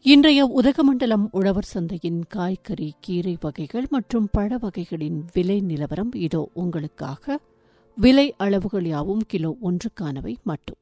இன்றைய உதகமண்டலம் உழவர் சந்தையின் காய்கறி கீரை வகைகள் மற்றும் பழ வகைகளின் விலை நிலவரம் இதோ உங்களுக்காக விலை அளவுகள் யாவும் கிலோ ஒன்றுக்கானவை மட்டும்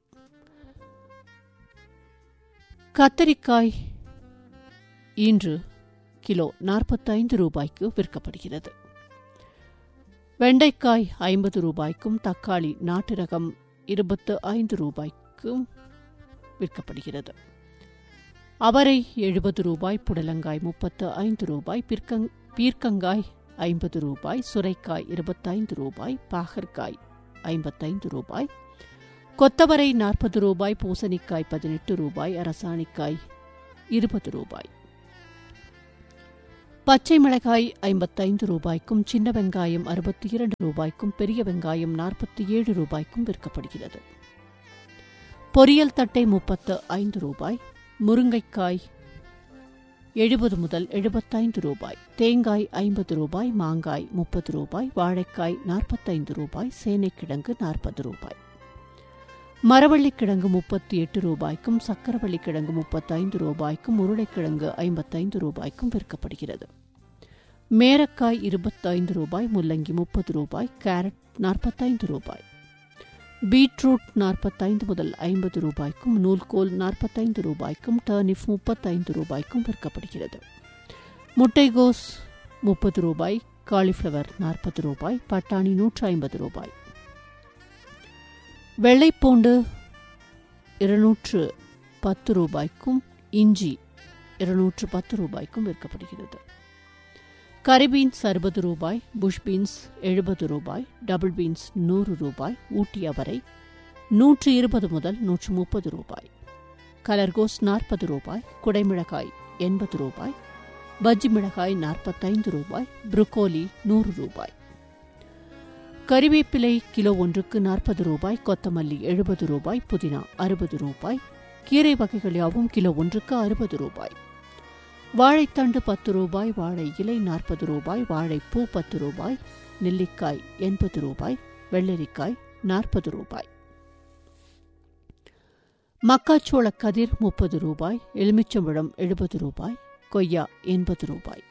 கத்தரிக்காய் இன்று கிலோ நாற்பத்தைந்து ரூபாய்க்கு விற்கப்படுகிறது வெண்டைக்காய் ஐம்பது ரூபாய்க்கும் தக்காளி நாட்டு ரகம் இருபத்து ஐந்து ரூபாய்க்கும் விற்கப்படுகிறது அவரை எழுபது ரூபாய் புடலங்காய் முப்பத்து ஐந்து ரூபாய் பிற்கங் பீர்க்கங்காய் ஐம்பது ரூபாய் சுரைக்காய் இருபத்தைந்து ரூபாய் பாகற்காய் ஐம்பத்தைந்து ரூபாய் கொத்தவரை நாற்பது ரூபாய் பூசணிக்காய் பதினெட்டு ரூபாய் அரசாணிக்காய் இருபது ரூபாய் பச்சை மிளகாய் ஐம்பத்தைந்து ரூபாய்க்கும் சின்ன வெங்காயம் அறுபத்தி இரண்டு ரூபாய்க்கும் பெரிய வெங்காயம் நாற்பத்தி ஏழு ரூபாய்க்கும் விற்கப்படுகிறது பொரியல் தட்டை முப்பத்து ஐந்து ரூபாய் முருங்கைக்காய் எழுபது முதல் எழுபத்தைந்து ரூபாய் தேங்காய் ஐம்பது ரூபாய் மாங்காய் முப்பது ரூபாய் வாழைக்காய் நாற்பத்தைந்து ரூபாய் சேனைக்கிழங்கு நாற்பது ரூபாய் மரவள்ளிக்கிழங்கு முப்பத்தி எட்டு ரூபாய்க்கும் சக்கரவள்ளிக்கிழங்கு முப்பத்தைந்து ரூபாய்க்கும் உருளைக்கிழங்கு ஐம்பத்தைந்து ரூபாய்க்கும் விற்கப்படுகிறது மேரக்காய் இருபத்தைந்து ரூபாய் முள்ளங்கி முப்பது ரூபாய் கேரட் நாற்பத்தைந்து ரூபாய் பீட்ரூட் நாற்பத்தைந்து முதல் ஐம்பது ரூபாய்க்கும் நூல்கோல் நாற்பத்தைந்து ரூபாய்க்கும் டர்னிப் முப்பத்தைந்து ரூபாய்க்கும் விற்கப்படுகிறது முட்டைகோஸ் முப்பது ரூபாய் காலிஃப்ளவர் நாற்பது ரூபாய் பட்டாணி நூற்று ஐம்பது ரூபாய் வெள்ளைப்பூண்டு இருநூற்று பத்து ரூபாய்க்கும் இஞ்சி இருநூற்று பத்து ரூபாய்க்கும் விற்கப்படுகிறது கரி பீன்ஸ் அறுபது ரூபாய் புஷ் பீன்ஸ் எழுபது ரூபாய் டபுள் பீன்ஸ் நூறு ரூபாய் ஊட்டி அவரை நூற்று இருபது முதல் நூற்று முப்பது ரூபாய் கலர்கோஸ் நாற்பது ரூபாய் குடைமிளகாய் எண்பது ரூபாய் பஜ்ஜி மிளகாய் நாற்பத்தைந்து ரூபாய் புரோக்கோலி நூறு ரூபாய் கறிவேப்பிலை கிலோ ஒன்றுக்கு நாற்பது ரூபாய் கொத்தமல்லி எழுபது ரூபாய் புதினா அறுபது ரூபாய் கீரை வகைகள் யாவும் கிலோ ஒன்றுக்கு அறுபது ரூபாய் வாழைத்தண்டு பத்து ரூபாய் வாழை இலை நாற்பது ரூபாய் வாழைப்பூ பத்து ரூபாய் நெல்லிக்காய் எண்பது ரூபாய் வெள்ளரிக்காய் நாற்பது ரூபாய் மக்காச்சோள கதிர் முப்பது ரூபாய் எலுமிச்சம்பழம் எழுபது ரூபாய் கொய்யா எண்பது ரூபாய்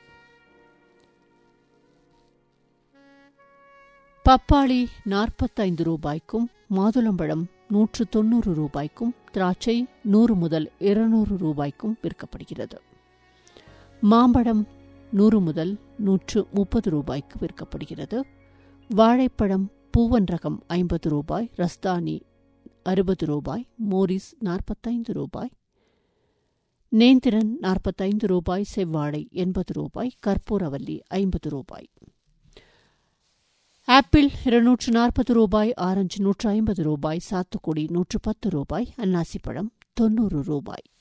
பப்பாளி நாற்பத்தைந்து ரூபாய்க்கும் மாதுளம்பழம் நூற்று தொன்னூறு ரூபாய்க்கும் திராட்சை நூறு முதல் இருநூறு ரூபாய்க்கும் விற்கப்படுகிறது மாம்பழம் நூறு முதல் நூற்று முப்பது ரூபாய்க்கு விற்கப்படுகிறது வாழைப்பழம் பூவன் ரகம் ஐம்பது ரூபாய் ரஸ்தானி அறுபது ரூபாய் மோரிஸ் நாற்பத்தைந்து ரூபாய் நேந்திரன் நாற்பத்தைந்து ரூபாய் செவ்வாழை எண்பது ரூபாய் கற்பூரவல்லி ஐம்பது ரூபாய் ஆப்பிள் இருநூற்று நாற்பது ரூபாய் ஆரஞ்சு நூற்று ஐம்பது ரூபாய் சாத்துக்குடி நூற்று பத்து ரூபாய் அன்னாசிப்பழம் தொன்னூறு ரூபாய்